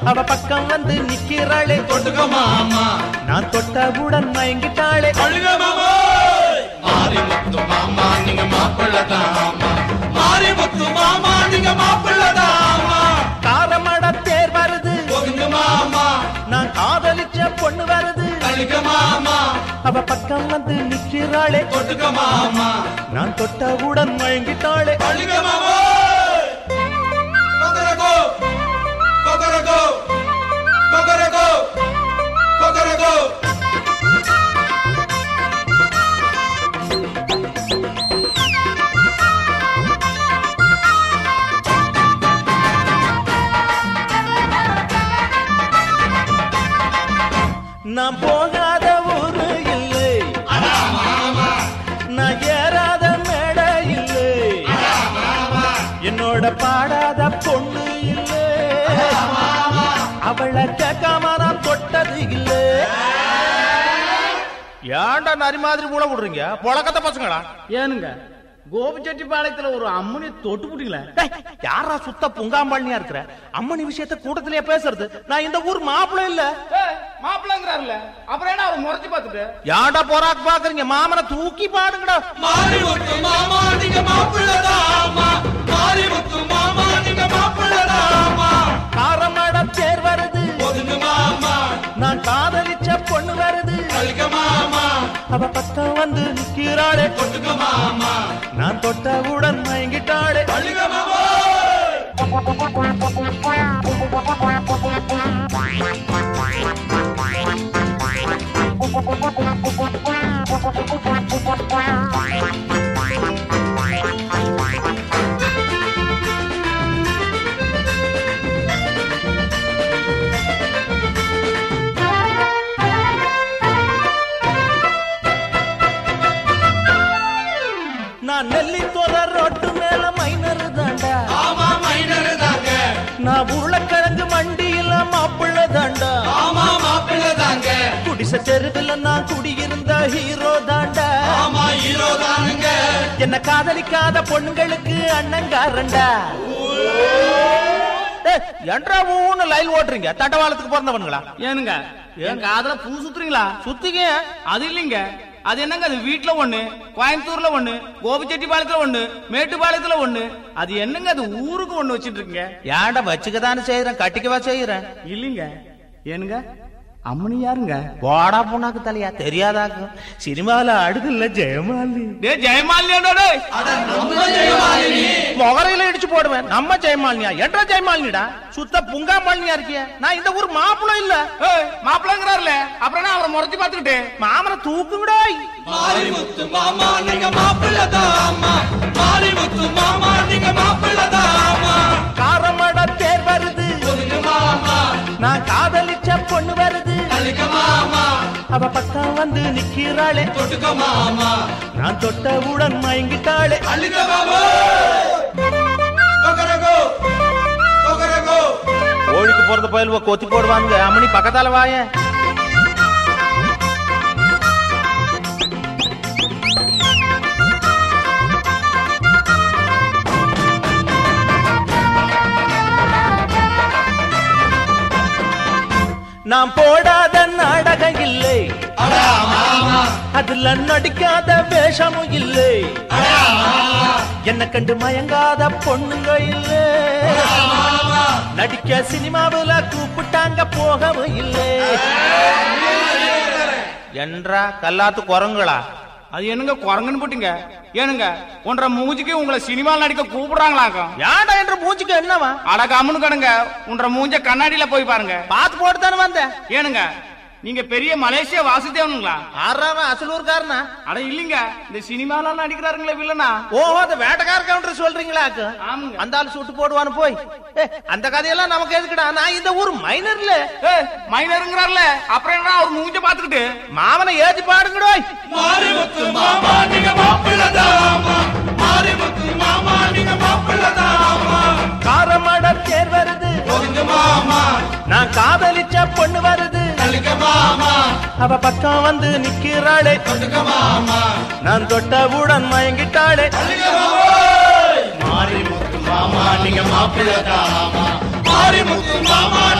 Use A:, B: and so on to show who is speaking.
A: அவ பக்கம் வந்து நிக்கிறாளே
B: தொட்டுக்க மாமா
A: நான் தொட்டவுடன் மயங்கிட்டாளே
B: அழுக மாமா மாறி முத்து மாமா நீங்க மாப்பிள்ளதாமா மாறி முத்து மாமா நீங்க மாப்பிள்ளதாமா
A: காரமட தேர் வருது
B: ஒதுங்க மாமா
A: நான் காதலிச்ச பொண்ணு வருது
B: அழுக மாமா
A: அவ பக்கம் வந்து நிக்கிறாளே
B: தொட்டுக்க மாமா
A: நான் தொட்டவுடன் மயங்கிட்டாளே
B: அழுக மாமா கொக்கரகோ கொக்கரகோ கொக்கரகோ கொக்கரகோ
A: நான் போகாத ஊரு இல்லை நான் ஏறாத மேடை இல்லை என்னோட பாடாத பொண்ணு இல்லை அவளை கேட்காம நான் தொட்டது இல்லை ஏன்டா நரி மாதிரி மூளை விடுறீங்க புழக்கத்த பசங்களா
C: ஏனுங்க கோபிச்செட்டிப்பாளையத்துல ஒரு அம்மனி தொட்டு புட்டீங்களே
A: டேய், யாரா சுத்த புங்காம்பாளினியா இருக்கிற அம்மனி விஷயத்த கூட்டத்திலேயே பேசுறது நான் இந்த ஊர் மாப்பிள்ளை இல்ல
C: மாப்பிள்ளங்கிறாருல அப்புறம் என்ன அவர் முறைச்சு பார்த்துட்டு
A: யாடா போராக்கு பாக்குறீங்க மாமனை தூக்கி பாடுங்கடா
B: மாறி முத்து மாமா நீங்க மாப்பிள்ளதாமா மாறி முத்து மாமா நீங்க மாப்பிள்ளதாமா
A: காரமட தேர் வருது
B: ஒதுங்க மாமா
A: நான் காதலிச்ச பொண்ணு வருது
B: அழுக மாமா
A: அவ பக்கம் வந்து நிக்கிறாளே
B: தொட்டுக்க மாமா
A: நான் தொட்டவுடன் மயங்கிட்டாளே
B: அழுக மாமா
A: நான் நெல்லி தோற ரோட்டு மேல மைனர் தாண்டா
B: ஆமா மைனர் தாங்க
A: நான் உருளைக்கிழங்கு மண்டியில மாப்பிள்ளை தாண்டா
B: ஆமா மாப்பிள்ள தாங்க
A: குடிசை தெருவில் நான் குடியிருந்த ஹீரோ தாண்டா
B: ஆமா ஹீரோ தானுங்க
A: என்ன காதலிக்காத பொண்ணுங்களுக்கு அண்ணங்காரண்டா ஏய், ஏன்டா ஊன்னு லைல் ஓட்டுறீங்க தண்டவாளத்துக்கு பிறந்தவனுங்களா
C: ஏனுங்க என் காதுல பூ சுத்துறீங்களா
A: சுத்திங்க
C: அது இல்லைங்க அது என்னங்க அது வீட்ல ஒண்ணு கோயம்புத்தூர்ல ஒண்ணு கோபிச்செட்டிப்பாளையத்துல ஒண்ணு மேட்டுப்பாளையத்துல ஒண்ணு அது என்னங்க அது ஊருக்கு ஒண்ணு வச்சிட்டு இருக்கீங்க
A: ஏன்டா வச்சுக்கதானே செய்யறேன் கட்டிக்கவா செய்யறேன்
C: இல்லைங்க ஏனுங்க அம்மனி யாருங்க
A: போடா பொண்ணாக்கு தலையா தெரியாதாக்கு சினிமால அடுக்கல ஜெயமாலி
C: டே ஜெயமாலியாடா டேய்
B: அட நம்ம ஜெயமாலினி
A: முகரையில இடிச்சு போடுவேன் நம்ம ஜெயமாலினியா என்ற ஜெயமாலினிடா சுத்த புங்காமாலினியா இருக்கிய நான் இந்த ஊர் மாப்பிள்ளை இல்ல
C: ஏய் மாப்பிள்ளங்கிறாருல அப்புறம் என்ன அவரை முறைச்சு பார்த்துக்கிட்டு
A: மாமனை தூக்குங்கடா
B: மாறி முத்து மாமா நீங்க மாப்பிள்ளதாமா மாறி முத்து மாமா நீங்க மாப்பிள்ளதாமா
A: காரமட தேர் வருது
B: ஒதுங்க மாமா
A: நான் காதலிச்ச பொண்ணு வருது
B: அழுக மாமா
A: அவ பக்கம் வந்து நிக்கிறாளே
B: தொட்டுக்க மாமா
A: நான் தொட்டவுடன் மயங்கிட்டாளே
B: அழுக மாமா கொக்கரகோ கொக்கரகோ
A: கோழிக்கு பிறந்த பயில்வ கொத்தி போடுவாங்க அம்மனி பக்கத்தால வாய நாம் போடாத நாடகம் இல்லை
B: அடா மாமா
A: அதுல நடிக்காத வேஷமும் இல்லை
B: அடா மாமா
A: என்ன கண்டு மயங்காத பொண்ணுங்க இல்லை
B: மாமா
A: நடிக்க சினிமாவுல கூப்பிட்டாங்க போகவும் இல்லை என்றா கல்லாத்து குரங்குளா
C: அது என்னங்க குரங்குன்னு போட்டீங்க ஏனுங்க ஒன்றரை மூஞ்சிக்கு உங்களை சினிமாவில் நடிக்க கூப்பிடுறாங்களாக்கும்
A: யாடா என்ற மூச்சுக்கு என்னவா
C: அட கம்முன்னு கடங்க உன்ற மூஞ்ச கண்ணாடியில போய் பாருங்க
A: பார்த்து போட்டு தானே வந்தேன்
C: ஏனுங்க நீங்க பெரிய மலேசியா வாசுதேவனுங்களா
A: ஆறாவன் அசலூர்காரனா
C: அட இல்லீங்க இந்த சினிமால நடிக்கிறாருங்களே வில்லனா
A: ஓஹோ அந்த வேட்டக்கார கவுண்டர் சொல்றீங்களா அக்கு?
C: ஆமாங்க.
A: அந்த ஆள் சுட்டு போடுவான்னு போய் ஏ, அந்த கதையெல்லாம் நமக்கு எதுக்குடா நான் இந்த ஊர் மைனர்ல
C: ஏய், மைனருங்கிறாருல அப்புறம் என்ன அவர் மூஞ்ச பாத்துக்கிட்டு
A: மாமனை ஏத்தி பாடுங்கடோய்
B: மாறி முத்து மாமா நீங்க மாப்பிள்ளதாமா மாறி முத்து மாமா நீங்க மாப்பிள்ளதாமா
A: காரமட தேர் வருது
B: ஒதுங்க மாமா
A: நான் காதலிச்ச பொண்ணு வருது
B: அழுக மாமா
A: அவ பக்கம் வந்து நிக்கிறாளே
B: தொட்டுக்க மாமா
A: நான் தொட்டவுடன் மயங்கிட்டாளே
B: அழுக மாமா மாறி முத்து மாமா நீங்க மாப்பிள்ளதாமா மாறி முத்து மாமா